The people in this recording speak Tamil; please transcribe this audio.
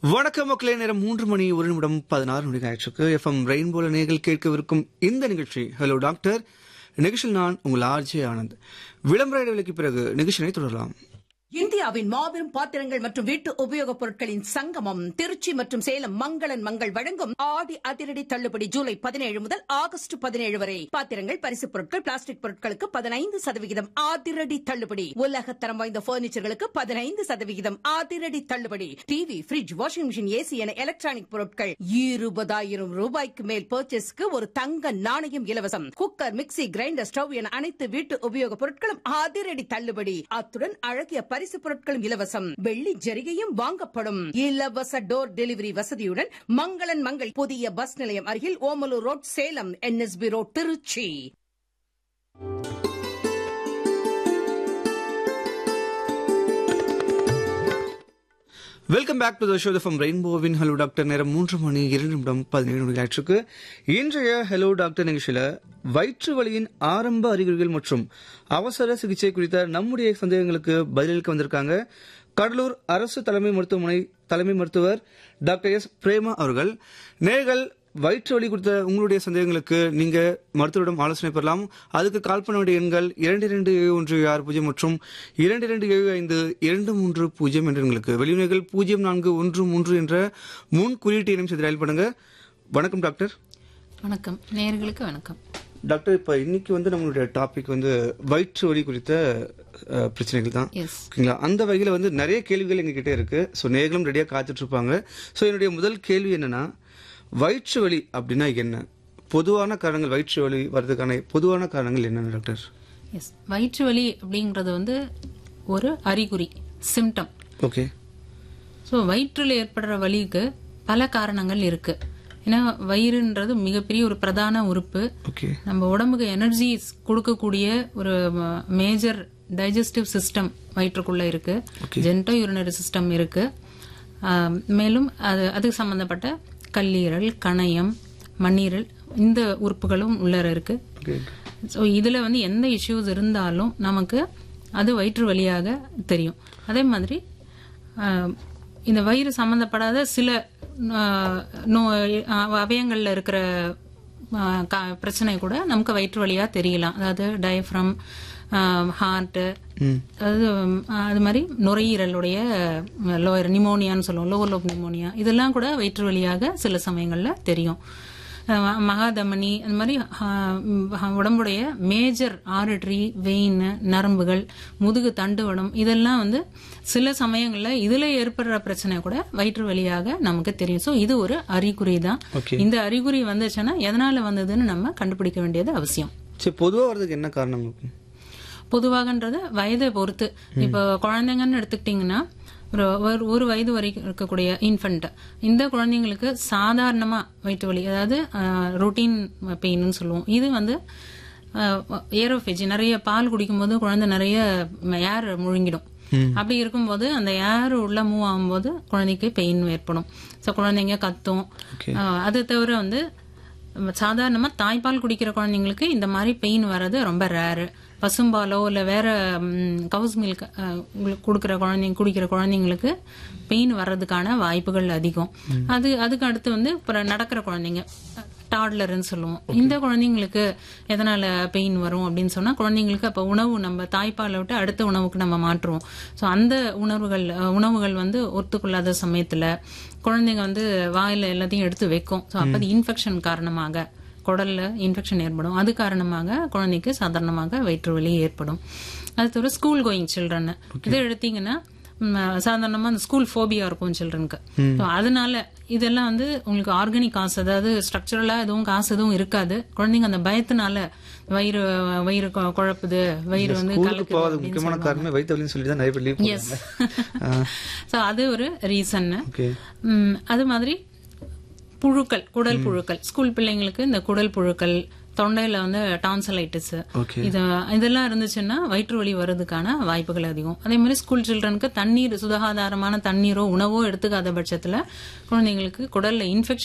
வணக்கம் மக்களே நேரம் மூன்று மணி ஒரு நிமிடம் பதினாறு மணி ஆயிடுச்சு எஃப்எம் ரெயின்போல நீங்கள் கேட்கவிருக்கும் இந்த நிகழ்ச்சி ஹலோ டாக்டர் நிகழ்ச்சியில் நான் உங்கள் ஆர்ஜே ஆனந்த் விளம்பர இடைவெளிக்கு பிறகு நிகழ்ச்சியை தொடரலாம் இந்தியாவின் மாபெரும் பாத்திரங்கள் மற்றும் வீட்டு உபயோகப் பொருட்களின் சங்கமம் திருச்சி மற்றும் சேலம் மங்களன் மங்கள் வழங்கும் ஆடி அதிரடி தள்ளுபடி ஜூலை பதினேழு முதல் ஆகஸ்ட் பதினேழு வரை பாத்திரங்கள் பரிசுப் பொருட்கள் பிளாஸ்டிக் பொருட்களுக்கு பதினைந்து சதவிகிதம் அதிரடி தள்ளுபடி உலகத்தரம் வாய்ந்த பர்னிச்சர்களுக்கு பதினைந்து சதவிகிதம் அதிரடி தள்ளுபடி TV fridge washing machine AC என எலக்ட்ரானிக் பொருட்கள் இருபதாயிரம் ரூபாய்க்கு மேல் பர்ச்சேஸ்க்கு ஒரு தங்க நாணயம் இலவசம் குக்கர் மிக்ஸி கிரைண்டர் ஸ்டவ் என அனைத்து வீட்டு உபயோகப் பொருட்களும் அதிரடி தள்ளுபடி அத்துடன் அழகிய பரிசு பொருட்களும் இலவசம் வெள்ளி ஜரிகையும் வாங்கப்படும் இலவச டோர் டெலிவரி வசதியுடன் மங்களன் மங்கள் புதிய பஸ் நிலையம் அருகில் Omalur road Salem NSB road Trichy welcome back to the show from ரெயின்போவின் ஹலோ டாக்டர் நேரம் மூன்று மணி இரண்டு நிமிடம் பதினேழு மணி ஆயிடுச்சு இன்றைய ஹலோ டாக்டர் நிகழ்ச்சியில வயிற்று வலியின் ஆரம்ப அறிகுறிகள் மற்றும் அவசர சிகிச்சை குறித்த நம்முடைய சந்தேகங்களுக்கு பதிலளிக்க வந்திருக்காங்க கடலூர் அரசு தலைமை மருத்துவமனை தலைமை மருத்துவர் டாக்டர் எஸ் பிரேமா அவர்கள் நேர்கள் வயிற்று வலி குறித்த உங்களுடைய சந்தேகங்களுக்கு நீங்க மருத்துவரிடம் ஆலோசனை பெறலாம் அதுக்கு கால் பண்ண வேண்டிய எண்கள் இரண்டு இரண்டு ஏழு ஒன்று ஆறு பூஜ்ஜியம் மற்றும் இரண்டு இரண்டு ஏழு ஐந்து இரண்டு மூன்று பூஜ்ஜியம் என்ற எண்களுக்கு வெளியுணர்கள் பூஜ்ஜியம் நான்கு ஒன்று மூன்று என்ற முன் குறியீட்டு இனம் செய்து டயல் பண்ணுங்க வணக்கம் டாக்டர் வணக்கம் நேயர்களுக்கு வணக்கம் டாக்டர் இப்ப இன்னைக்கு வந்து நம்மளுடைய டாபிக் வந்து வயிற்று வலி குறித்த அஹ், பிரச்சனைகள் தான் எஸ் ஓகேங்களா அந்த வகையில் வந்து நிறைய கேள்விகள் எங்ககிட்ட இருக்கு ஸோ நேர்களும் ரெடியாக காத்துட்டு இருப்பாங்க ஸோ என்னுடைய முதல் கேள்வி என்னன்னா வயிற்று வலி அப்படின்னா என்ன பொதுவான காரணங்கள் வயிற்று வலி வர்றதுக்கான பொதுவான காரணங்கள் என்னென்ன டாக்டர் எஸ் வயிற்று வலி அப்படிங்கிறது வந்து ஒரு அறிகுறி சிம்டம் ஓகே ஸோ வயிற்றில் ஏற்படுற வலிக்கு பல காரணங்கள் இருக்கு ஏன்னா வயிறுன்றது மிகப்பெரிய ஒரு பிரதான உறுப்பு ஓகே நம்ம உடம்புக்கு எனர்ஜி கொடுக்கக்கூடிய ஒரு மேஜர் டைஜஸ்டிவ் சிஸ்டம் வயிற்றுக்குள்ள இருக்கு ஜென்டோ யூரினரி சிஸ்டம் இருக்கு ஆம், மேலும் அது அதுக்கு சம்பந்தப்பட்ட கல்லீரல் கணையம் மண்ணீரல் இந்த உறுப்புகளும் உள்ளர இருக்கு ஓகே ஸோ இதில் வந்து எந்த இஷ்யூஸ் இருந்தாலும் நமக்கு அது வயிற்று வழியாக தெரியும் அதே மாதிரி ஆஹ், இந்த வயிறு சம்பந்தப்படாத சில ஆஹ், நோ அவயங்களில் இருக்கிற ஆஹ், கா- பிரச்சனை கூட நமக்கு வயிற்று வழியாக தெரியலாம் அதாவது டயஃப்ரம் ஹார்ட்டு அதாவது உம், அது மாதிரி நுரையீரலுடைய லோயர் நிமோனியான்னு சொல்லுவோம் லோவர் லோப் நிமோனியா இதெல்லாம் கூட வயிற்று வழியாக சில சமயங்களில் தெரியும் அஹ் மகாதமனி அந்த மாதிரி ஆஹ், உம், உடம்புடைய மேஜர் ஆரிட்ரி வெயின் நரம்புகள் முதுகு தண்டுவடம் இதெல்லாம் வந்து சில சமயங்கள்ல இதுல ஏற்படுற பிரச்சனை கூட வயிற்று வழியாக நமக்கு தெரியும் ஸோ இது ஒரு அறிகுறி தான் Okay. இந்த அறிகுறி வந்துச்சுன்னா எதனால வந்ததுன்னு நம்ம கண்டுபிடிக்க வேண்டியது அவசியம் சரி பொதுவாக வர்றதுக்கு என்ன காரணம் இருக்கும் பொதுவாகன்றது வயதை பொறுத்து இப்போ குழந்தைங்கன்னு எடுத்துக்கிட்டிங்கன்னா ஒரு ஒரு- ஒரு வயது வரைக்கும் இருக்கக்கூடிய இன்ஃபென்ட் இந்த குழந்தைங்களுக்கு சாதாரணமா வயிற்று வலி அதாவது ரொட்டீன் பெயின்னு சொல்லுவோம் இது வந்து ஏரோஃபேஜி நிறைய பால் குடிக்கும்போது குழந்தை நிறைய ஏர் முழுங்கிடும் அப்படி இருக்கும்போது அந்த ஏர் உள்ள மூவ் ஆகும்போது குழந்தைக்கு பெயின் ஏற்படும் ஸோ குழந்தைங்க கத்தும் அஹ், அது தவிர வந்து சாதாரணமா தாய்ப்பால் குடிக்கிற குழந்தைங்களுக்கு இந்த மாதிரி பெயின் வர்றது ரொம்ப ரேரு பசும்பாலோ இல்ல வேற கவுஸ் மில்க் கொடுக்கிற குழந்தைங்க குடிக்கிற குழந்தைங்களுக்கு பெயின் வர்றதுக்கான வாய்ப்புகள் அதிகம் அது அதுக்கு அடுத்து வந்து அப்புறம் நடக்கிற குழந்தைங்க டாட்லர்னு சொல்லுவோம் இந்த குழந்தைங்களுக்கு எதனால பெயின் வரும் அப்படின்னு சொன்னா குழந்தைங்களுக்கு அப்ப உணவு நம்ம தாய்ப்பாலை விட்டு அடுத்த உணவுக்கு நம்ம மாற்றுவோம் ஸோ அந்த உணர்வுகள் அஹ், உணவுகள் வந்து ஒத்துக்கொள்ளாத சமயத்துல குழந்தைங்க வந்து வாயில எல்லாத்தையும் எடுத்து வைக்கும் ஸோ அப்போ இன்ஃபெக்ஷன் காரணமாக குடல்ல இன்ஃபெக்ஷன் ஏற்படும் அது காரணமாக குழந்தைக்கு சாதாரணமாக வயிற்று வலி ஏற்படும் அது தவிர ஸ்கூல் கோயிங் சில்ட்ரன் இதை எடுத்தீங்கன்னா ம், சாதாரணமா அந்த ஸ்கூல் ஃபோபியா இருக்கும் சில்ட்ரனுக்கு அதனால இதெல்லாம் வந்து உங்களுக்கு ஆர்கானிக் காசு அதாவது ஸ்ட்ரக்சரலா எதுவும் காசு எதுவும் இருக்காது குழந்தைங்க அந்த பயத்தினால வயிறு வயிறு கொ- குழப்புது வயிறு வந்து ஸ்கூலுக்கு கலக்குது போகாத அப்படின்னு முக்கியமான காரணமே வயிற்று வலின்னு சொல்லி தான் நிறைய பேர் லீவ் எஸ் ஸோ அது ஒரு ரீசன் ஓகே அது மாதிரி புழுக்கள் குடல் புழுக்கள் ஸ்கூல் பிள்ளைங்களுக்கு இந்த குடல் புழுக்கள் தொண்டையில வந்து டான்சலைட்டிஸ் ஓகே இது இதெல்லாம் இருந்துச்சுன்னா வயிற்று வலி வர்றதுக்கான வாய்ப்புகள் அதிகம் அதே மாதிரி ஸ்கூல் சில்ட்ரனுக்கு தண்ணீர் சுகாதாரமான தண்ணீரோ உணவோ எடுத்துக்காத பட்சத்துல குழந்தைங்களுக்கு குடல்ல இன்ஃபெக்ஷன்